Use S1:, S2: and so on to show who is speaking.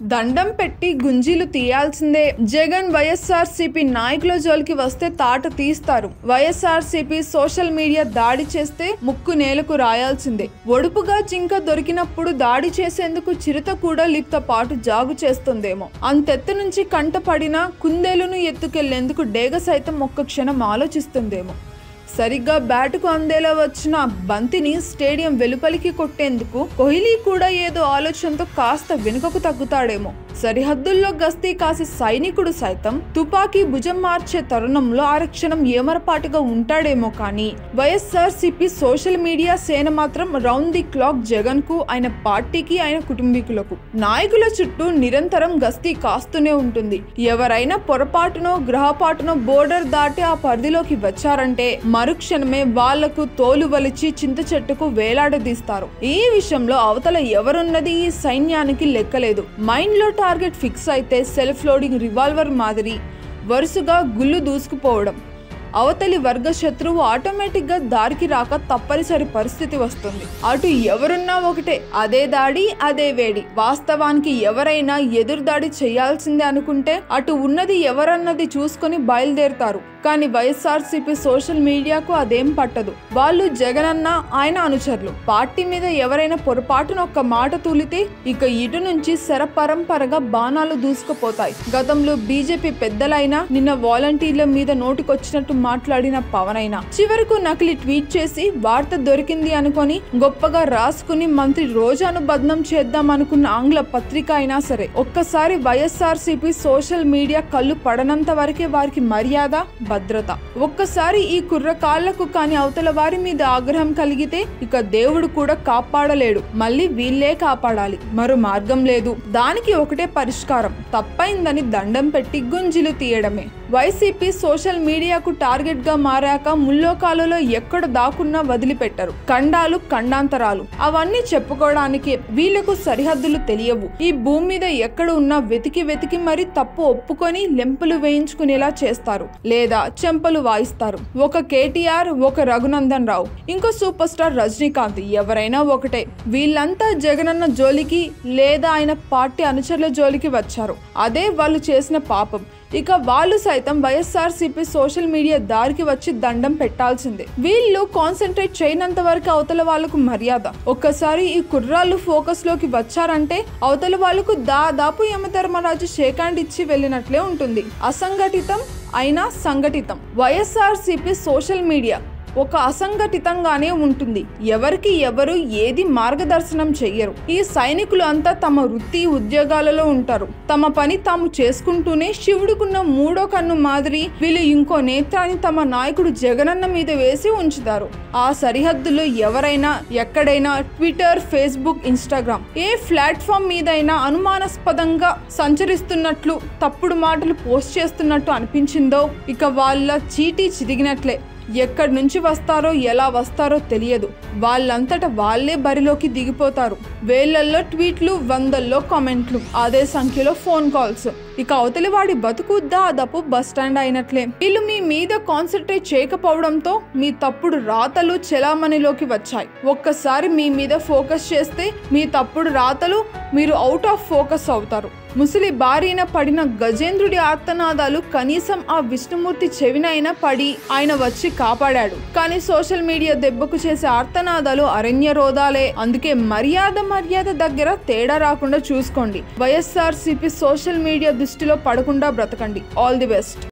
S1: దండం పెట్టి గుంజీలు తీయాల్సిందే జగన్ వైఎస్ఆర్ సిపి నాయకుల జోలికి వస్తే తాట తీస్తారు వైఎస్ఆర్ సిపి సోషల్ మీడియా దాడి చేస్తే ముక్కు నేలకు రాయాల్సిందే ఒడుపుగా జింక దొరికినప్పుడు దాడి చేసేందుకు చిరుత కూడా లిప్త పాటు జాగు చేస్తుందేమో అంతెత్తు నుంచి కంట పడిన కుందేలును ఎత్తుకెళ్లేందుకు డేగ సైతం ఒక్క క్షణం ఆలోచిస్తుందేమో సరిగ్గా బ్యాటుకు అందేలా వచ్చిన బంతిని స్టేడియం వెలుపలికి కొట్టేందుకు కోహ్లీ కూడా ఏదో ఆలోచనతో కాస్త వెనుకకు తగ్గుతాడేమో సరిహద్దుల్లో గస్తీ కాసే సైనికుడు సైతం తుపాకీ భుజం మార్చే తరుణంలో ఆరక్షణం ఏమరపాటుగా ఉంటాడేమో కానీ వైఎస్ఆర్ సిపి సోషల్ మీడియా సేన మాత్రం రౌండ్ ది క్లాక్ జగన్ కు ఆయన పార్టీకి ఆయన కుటుంబీకులకు నాయకుల చుట్టూ నిరంతరం గస్తీ కాస్తూనే ఉంటుంది ఎవరైనా పొరపాటునో గ్రహపాటునో బోర్డర్ దాటి ఆ పరిధిలోకి వచ్చారంటే మరుక్షణమే వాళ్లకు తోలు వలిచి చింత చెట్టుకు వేలాడదీస్తారు ఈ విషయంలో అవతల ఎవరున్నది ఈ సైన్యానికి లెక్కలేదు మైండ్ లో టార్గెట్ ఫిక్స్ అయితే సెల్ఫ్ లోడింగ్ రివాల్వర్ మాదిరి వరుసగా గుళ్ళు దూసుకుపోవడం అవతలి వర్గ శత్రువు ఆటోమేటిక్ గా దారికి రాక తప్పనిసరి పరిస్థితి వస్తుంది అటు ఎవరున్నా ఒకటే అదే దాడి అదే వేడి వాస్తవానికి ఎవరైనా ఎదురు దాడి చేయాల్సిందే అనుకుంటే అటు ఉన్నది ఎవరన్నది చూసుకొని బయలుదేరుతారు కానీ వైఎస్ఆర్సీపీ సోషల్ మీడియాకు అదేం పట్టదు వాళ్ళు జగనన్న ఆయన అనుచరులు పార్టీ మీద ఎవరైనా పొరపాటున ఒక్క మాట తూలితే ఇక ఇటు నుంచి శరపరంపరగా బాణాలు దూసుకుపోతాయి గతంలో బీజేపీ పెద్దలైనా నిన్న వాలంటీర్ల మీద నోటికొచ్చినట్టు మాట్లాడిన పవన్ అయినా చివరకు నకిలీ ట్వీట్ చేసి వార్త దొరికింది అనుకొని గొప్పగా రాసుకుని మంత్రి రోజాను బద్నం చేద్దాం అనుకున్న ఆంగ్ల పత్రిక అయినా సరే ఒక్కసారి వైఎస్ఆర్సీపీ సోషల్ మీడియా కళ్ళు పడనంత వరకే వారికి మర్యాద భద్రత ఒక్కసారి ఈ కుర్ర కాళ్లకు కాని అవతల వారి మీద ఆగ్రహం కలిగితే ఇక దేవుడు కూడా కాపాడలేడు మళ్ళీ వీళ్ళే కాపాడాలి మరో మార్గం లేదు దానికి ఒకటే పరిష్కారం తప్పైందని దండం పెట్టి గుంజిలు తీయడమే వైసీపీ సోషల్ మీడియాకు టార్గెట్ గా మారాక ముల్లోకాలలో ఎక్కడ దాకున్నా వదిలిపెట్టరు ఖండాలు ఖండాంతరాలు అవన్నీ చెప్పుకోవడానికి వీళ్లకు సరిహద్దులు తెలియవు ఈ భూమి మీద ఎక్కడ ఉన్నా వెతికి వెతికి మరి తప్పు ఒప్పుకొని లెంపులు వేయించుకునేలా చేస్తారు లేదా చెంపలు వాయిస్తారు ఒక కేటీఆర్ ఒక రఘునందన్ రావు ఇంకో సూపర్ స్టార్ రజనీకాంత్ ఎవరైనా ఒకటే వీళ్ళంతా జగనన్న జోలికి లేదా ఆయన పార్టీ అనుచరుల జోలికి వచ్చారు అదే వాళ్ళు చేసిన పాపం ఇక వాళ్ళు సైతం వైఎస్ఆర్సీపీ సోషల్ మీడియా దారికి వచ్చి దండం పెట్టాల్సిందే వీళ్ళు కాన్సన్ట్రేట్ చేయనంత వరకు అవతల వాళ్ళకు మర్యాద ఒక్కసారి ఈ కుర్రాళ్ళు ఫోకస్ లోకి వచ్చారంటే అవతల వాళ్ళకు దాదాపు యమధర్మరాజు షేక్ హ్యాండ్ ఇచ్చి వెళ్ళినట్లే ఉంటుంది అసంఘటితం అయినా సంఘటితం వైఎస్ఆర్సీపీ సోషల్ మీడియా ఒక అసంఘటితంగానే ఉంటుంది ఎవరికి ఎవరు ఏది మార్గదర్శనం చెయ్యరు ఈ సైనికులు అంతా తమ వృత్తి ఉద్యోగాలలో ఉంటారు తమ పని తాము చేసుకుంటూనే శివుడుకున్న మూడో కన్ను మాదిరి వీళ్ళు ఇంకో నేత్రాన్ని తమ నాయకుడు జగనన్న మీద వేసి ఉంచుతారు ఆ సరిహద్దులో ఎవరైనా ఎక్కడైనా ట్విట్టర్ ఫేస్బుక్ ఇన్స్టాగ్రామ్ ఏ ప్లాట్ఫామ్ మీదైనా అనుమానాస్పదంగా సంచరిస్తున్నట్లు తప్పుడు మాటలు పోస్ట్ చేస్తున్నట్టు అనిపించిందో ఇక వాళ్ళ చీటీ చిరిగినట్లే ఎక్కడి నుంచి వస్తారో ఎలా వస్తారో తెలియదు వాళ్ళంతట వాళ్ళే బరిలోకి దిగిపోతారు వేలల్లో ట్వీట్లు వందల్లో కామెంట్లు అదే సంఖ్యలో ఫోన్ కాల్స్ ఇక అవతలి వాడి బతుకు దాదాపు బస్ స్టాండ్ అయినట్లే వీళ్ళు మీ మీద కాన్సన్ట్రేట్ చేయకపోవడంతో మీ తప్పుడు రాతలు చెలామణిలోకి వచ్చాయి ఒక్కసారి మీ మీద ఫోకస్ చేస్తే మీ తప్పుడు రాతలు మీరు అవుట్ ఆఫ్ ఫోకస్ అవుతారు ముసలి బారిన పడిన గజేంద్రుడి ఆర్తనాదాలు కనీసం ఆ విష్ణుమూర్తి చెవినైనా పడి ఆయన వచ్చి కాపాడాడు కానీ సోషల్ మీడియా దెబ్బకు చేసే ఆర్తనాదాలు అరణ్య రోదాలే అందుకే మర్యాద మర్యాద దగ్గర తేడా రాకుండా చూసుకోండి వైఎస్ఆర్ సిపి సోషల్ మీడియా దృష్టిలో పడకుండా బ్రతకండి ఆల్ ది బెస్ట్